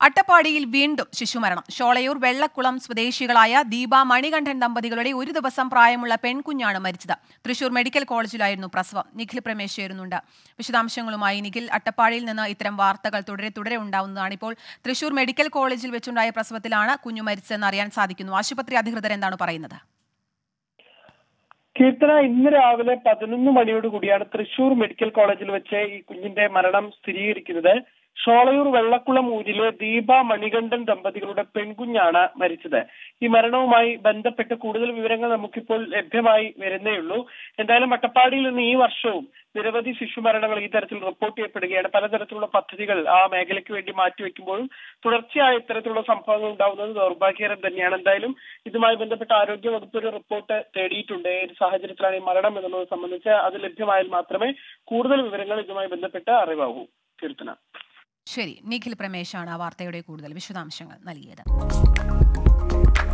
അട്ടപ്പാടിയിൽ വീണ്ടും ശിശുമരണം ഷോളയൂർ വെള്ളക്കുളം സ്വദേശികളായ ദീപ മണികണ്ഠൻ ദമ്പതികളുടെ ഒരു ദിവസം പ്രായമുള്ള പെൺകുഞ്ഞാണ് മരിച്ചത് തൃശൂർ മെഡിക്കൽ കോളേജിലായിരുന്നു പ്രസവം നിഖിൽ പ്രമേശ് ചേരുന്നുണ്ട് വിശദാംശങ്ങളുമായി നിഖിൽ അട്ടപ്പാടിയിൽ നിന്ന് ഇത്തരം വാർത്തകൾ തുടരെ തുടരെ ഉണ്ടാവുന്നതാണ് ഇപ്പോൾ തൃശൂർ മെഡിക്കൽ കോളേജിൽ വെച്ചുണ്ടായ പ്രസവത്തിലാണ് കുഞ്ഞു മരിച്ചതെന്ന് അറിയാൻ സാധിക്കുന്നു ആശുപത്രി അധികൃതർ എന്താണ് പറയുന്നത് കീർത്തന ഇന്ന് രാവിലെ പതിനൊന്ന് മണിയോട് കൂടിയാണ് തൃശൂർ മെഡിക്കൽ കോളേജിൽ വെച്ച് ഈ കുഞ്ഞിന്റെ മരണം സ്ഥിരീകരിക്കുന്നത് ഷോളയൂർ വെള്ളക്കുളം ഊരിലെ ദീപ മണികണ്ഠൻ ദമ്പതികളുടെ പെൺകുഞ്ഞാണ് മരിച്ചത് ഈ മരണവുമായി ബന്ധപ്പെട്ട് കൂടുതൽ വിവരങ്ങൾ നമുക്കിപ്പോൾ ലഭ്യമായി വരുന്നേയുള്ളൂ എന്തായാലും അട്ടപ്പാടിയിൽ നിന്ന് ഈ വർഷവും നിരവധി ശിശുമരണങ്ങൾ ഈ തരത്തിൽ റിപ്പോർട്ട് ചെയ്യപ്പെടുകയാണ് പലതരത്തിലുള്ള പദ്ധതികൾ ആ മേഖലയ്ക്ക് വേണ്ടി മാറ്റിവെക്കുമ്പോഴും തുടർച്ചയായ ഇത്തരത്തിലുള്ള സംഭവങ്ങൾ ഉണ്ടാവുന്നത് ദൗർഭാഗ്യകരം തന്നെയാണ് എന്തായാലും ഇതുമായി ബന്ധപ്പെട്ട ആരോഗ്യ വകുപ്പ് ഒരു റിപ്പോർട്ട് തേടിയിട്ടുണ്ട് ഏത് സാഹചര്യത്തിലാണ് ഈ മരണം എന്നുള്ളത് സംബന്ധിച്ച് അത് ലഭ്യമായാൽ മാത്രമേ കൂടുതൽ വിവരങ്ങൾ ഇതുമായി ബന്ധപ്പെട്ട് അറിവാകൂ കീർത്തന ശരി നിഖിൽ പ്രമേശാണ് ആ വാർത്തയുടെ കൂടുതൽ വിശദാംശങ്ങൾ നൽകിയത്